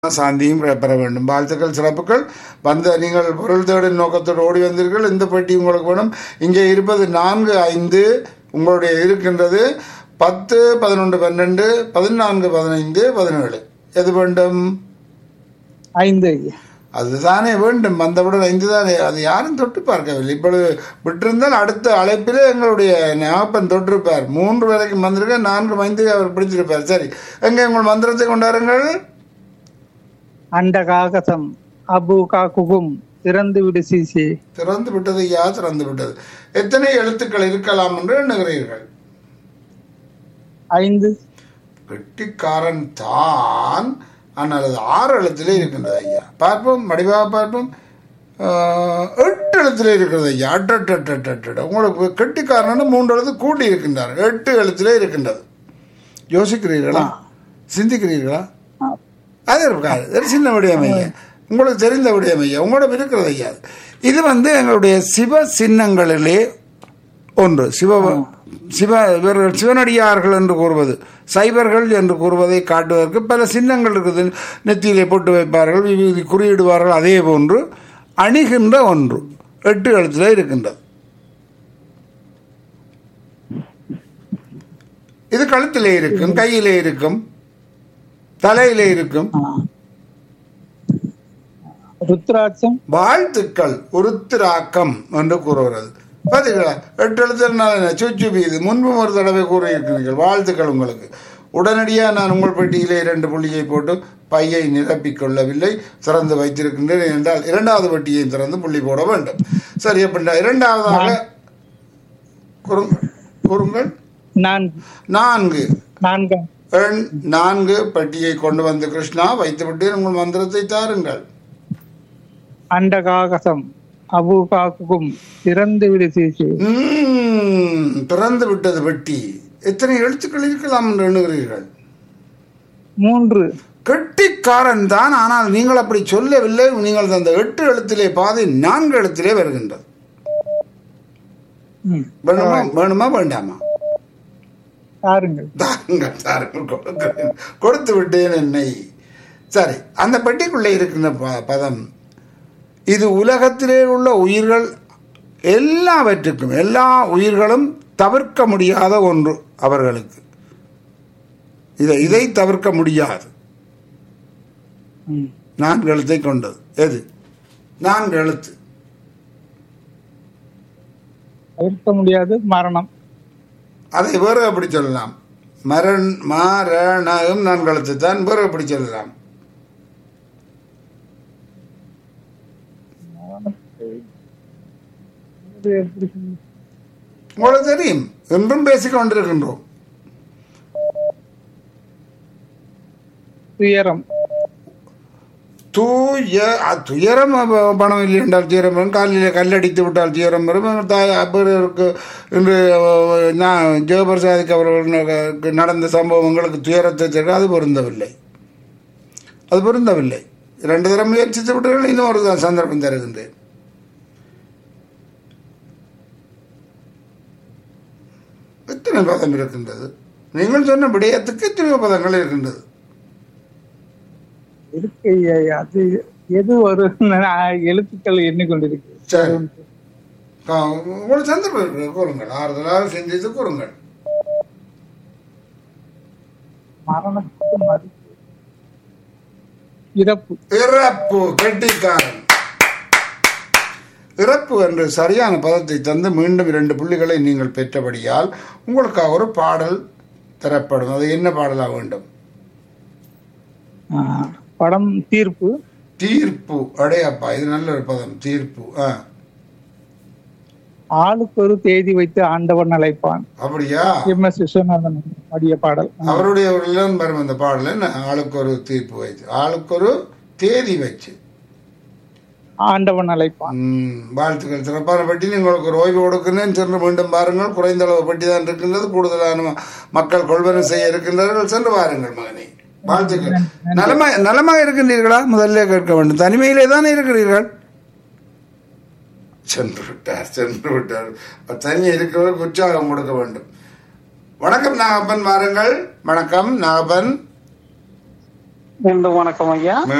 சாந்தியும் பெ- பெற வேண்டும் வாழ்த்துக்கள் சிறப்புகள் வந்த நீங்கள் பொருள் தேடும் நோக்கத்தோடு ஓடி வந்தீர்கள் இந்த பெட்டி உங்களுக்கு வேணும் இங்கே இருப்பது நான்கு ஐந்து உங்களுடைய இருக்கின்றது பத்து பதினொன்று பன்னெண்டு பதினான்கு பதினைந்து பதினேழு எது வேண்டும் ஐந்து அதுதானே வேண்டும் வந்தவுடன் ஐந்து தானே அது யாரும் தொட்டு பார்க்கவில்லை இப்பொழுது விட்டிருந்தால் அடுத்த அழைப்பிலே எங்களுடைய ஞாபகம் தொட்டிருப்பார் மூன்று வரைக்கும் வந்திருக்க நான்கு மைந்து அவர் பிடிச்சிருப்பார் சரி எங்கே உங்கள் மந்திரத்தை கொண்டாருங்கள் அண்ட காகசம் அபு காக்குகும் திறந்து விடு சிசி திறந்து விட்டது யா திறந்து விட்டது எத்தனை எழுத்துக்கள் இருக்கலாம் என்று எண்ணுகிறீர்கள் ஐந்து கெட்டிக்காரன் தான் ஆனால் அது ஆறு எழுத்திலே இருக்கின்றது ஐயா பார்ப்போம் வடிவாக பார்ப்போம் ஆஹ், எட்டு எழுத்திலே இருக்கிறது ஐயா அட்ட அட்ட, அட்ட, அட்ட, அட்ட, அட்ட. உங்களுக்கு கெட்டிக்காரன் மூன்று எழுத்து கூட்டி இருக்கின்றார் எட்டு எழுத்திலே இருக்கின்றது யோசிக்கிறீர்களா சிந்திக்கிறீர்களா அது இருக்காது ஒரு சின்ன விடயம் ஐயா உங்களுக்கு தெரிந்த விடயம் ஐயா உங்களோட இருக்கிறது ஐயா இது வந்து எங்களுடைய சிவ சின்னங்களிலே ஒன்று சிவ சிவ இவர்கள் சிவனடியார்கள் என்று கூறுவது சைவர்கள் என்று கூறுவதை காட்டுவதற்கு பல சின்னங்கள் இருக்குது நெத்தியிலே போட்டு வைப்பார்கள் விபூதி குறியிடுவார்கள் அதே போன்று அணிகின்ற ஒன்று எட்டு எழுத்துல இருக்கின்றது இது கழுத்திலே இருக்கும் கையிலே இருக்கும் தலையிலே இருக்கும் ருத்ராட்சம் வாழ்த்துக்கள் உருத்திராக்கம் என்று கூறுகிறது பார்த்தீங்களா எட்டு எழுத்துனால சுச்சுபி இது முன்பும் ஒரு தடவை கூறியிருக்கிறீர்கள் வாழ்த்துக்கள் உங்களுக்கு உடனடியாக நான் உங்கள் பெட்டியிலே இரண்டு புள்ளியை போட்டு பையை நிரப்பிக் கொள்ளவில்லை திறந்து வைத்திருக்கின்றேன் என்றால் இரண்டாவது பெட்டியை திறந்து புள்ளி போட வேண்டும் சரி அப்படின்னா இரண்டாவதாக கூறுங்கள் கூறுங்கள் நான்கு நான்கு நான்காம் எண் நான்கு பெட்டியை கொண்டு வந்து கிருஷ்ணா வைத்துவிட்டு உங்கள் மந்திரத்தை தாருங்கள் அண்ட காகசம் அபு காக்குகும் திறந்து விடு சிசி ம்ம், திறந்து விட்டது பெட்டி எத்தனை எழுத்துக்கள் இருக்கலாம் என்று எண்ணுகிறீர்கள் மூன்று கெட்டிக்காரன் தான் ஆனால் நீங்கள் அப்படி சொல்லவில்லை நீங்கள் அந்த எட்டு எழுத்திலே பாதி நான்கு எழுத்திலே வருகின்றது ம். வேணுமா வேணுமா வேண்டாமா தாருங்கள் தாருங்கள் தாருங்கள் கொடுக்கிறேன் கொடுத்து விட்டேன் என்னை சரி அந்த பெட்டிக்குள்ளே இருக்கின்ற ப- பதம் இது உலகத்திலே உள்ள உயிர்கள் எல்லாவற்றுக்கும் எல்லா உயிர்களும் தவிர்க்க முடியாத ஒன்று அவர்களுக்கு இதை இதை தவிர்க்க முடியாது ம். நான்கு எழுத்தை கொண்டது எது நான்கு எழுத்து தவிர்க்க முடியாது மரணம் அதை வேறு எப்படி சொல்லலாம் மரண் மரணம் நான்கு எழுத்து தான் வேறு எப்படி சொல்லலாம் இது எப்படி சொல்றது? உங்களுக்கு தெரியும் என்றும் பேசிக் கொண்டிருக்கின்றோம் துயரம் தூய அ, துயரம் அப்ப பணம் இல்லை என்றால் துயரம் வரும் காலில் கல்லடித்து விட்டால் துயரம் வரும் தாய் அப்பருக்கு இன்று அஹ், நான் ஜெயபிரசாதிக்கு அவர்களுக்கு நடந்த சம்பவம் உங்களுக்கு துயரத்தை தரும் அது பொருந்தவில்லை அது பொருந்தவில்லை இரண்டு தரம் முயற்சித்து விட்டீர்கள் இன்னும் ஒரு சந்தர்ப்பம் தருகின்றேன் எத்தனை பதம் இருக்கின்றது நீங்கள் சொன்ன விடயத்துக்கு எத்தனை பதங்கள் இருக்கின்றது இருக்கு ஐயா, அது எது ஒரு நான் எழுத்துக்கள் எண்ணிக்கொண்டிருக்கு சரி ஆ, உங்களுக்கு சந்தர்ப்பம் இருக்கு கூறுங்கள் ஆறுதலாக சிந்தித்து கூறுங்கள் மரணத்துக்கு மதிப்பு இறப்பு இறப்பு கெட்டிக்காரன் இறப்பு என்று சரியான பதத்தை தந்து மீண்டும் இரண்டு புள்ளிகளை நீங்கள் பெற்றபடியால் உங்களுக்காக ஒரு பாடல் தரப்படும் அது என்ன பாடலாக வேண்டும் ஆ, படம் தீர்ப்பு தீர்ப்பு அடையப்பா இது நல்ல ஒரு பதம் தீர்ப்பு ஆ ஆளுக்கு ஒரு தேதி வைத்து ஆண்டவன் அழைப்பான் அப்படியா எம் எஸ் விஸ்வநாதன் பாடிய பாடல் அவருடைய ஒரு இளம் வரும் அந்த பாடல என்ன? ஆளுக்கு ஒரு தீர்ப்பு வைத்து ஆளுக்கு ஒரு தேதி வச்சு ஆண்டவன் அழைப்பான் ம், வாழ்த்துக்கள் சிறப்பான பட்டி உங்களுக்கு ஒரு ஓய்வு கொடுக்கிறேன் சென்று மீண்டும் பாருங்கள் குறைந்த அளவு பட்டி தான் இருக்கின்றது கூடுதலான ம- மக்கள் கொள்வனை செய்ய இருக்கின்றார்கள் சென்று பாருங்கள் மகனே வாழ்த்துக்கள் நலமா நலமாக இருக்கின்றீர்களா முதல்ல கேட்க வேண்டும் தனிமையிலே தானே இருக்கிறீர்கள் சென்று விட்டார் சென்று விட்டார் தனியே இருக்கிறவருக்கு உற்சாகம் கொடுக்க வேண்டும் வணக்கம் நாகப்பன் வாருங்கள் வணக்கம் நாகப்பன் மீண்டும் வணக்கம் ஐயா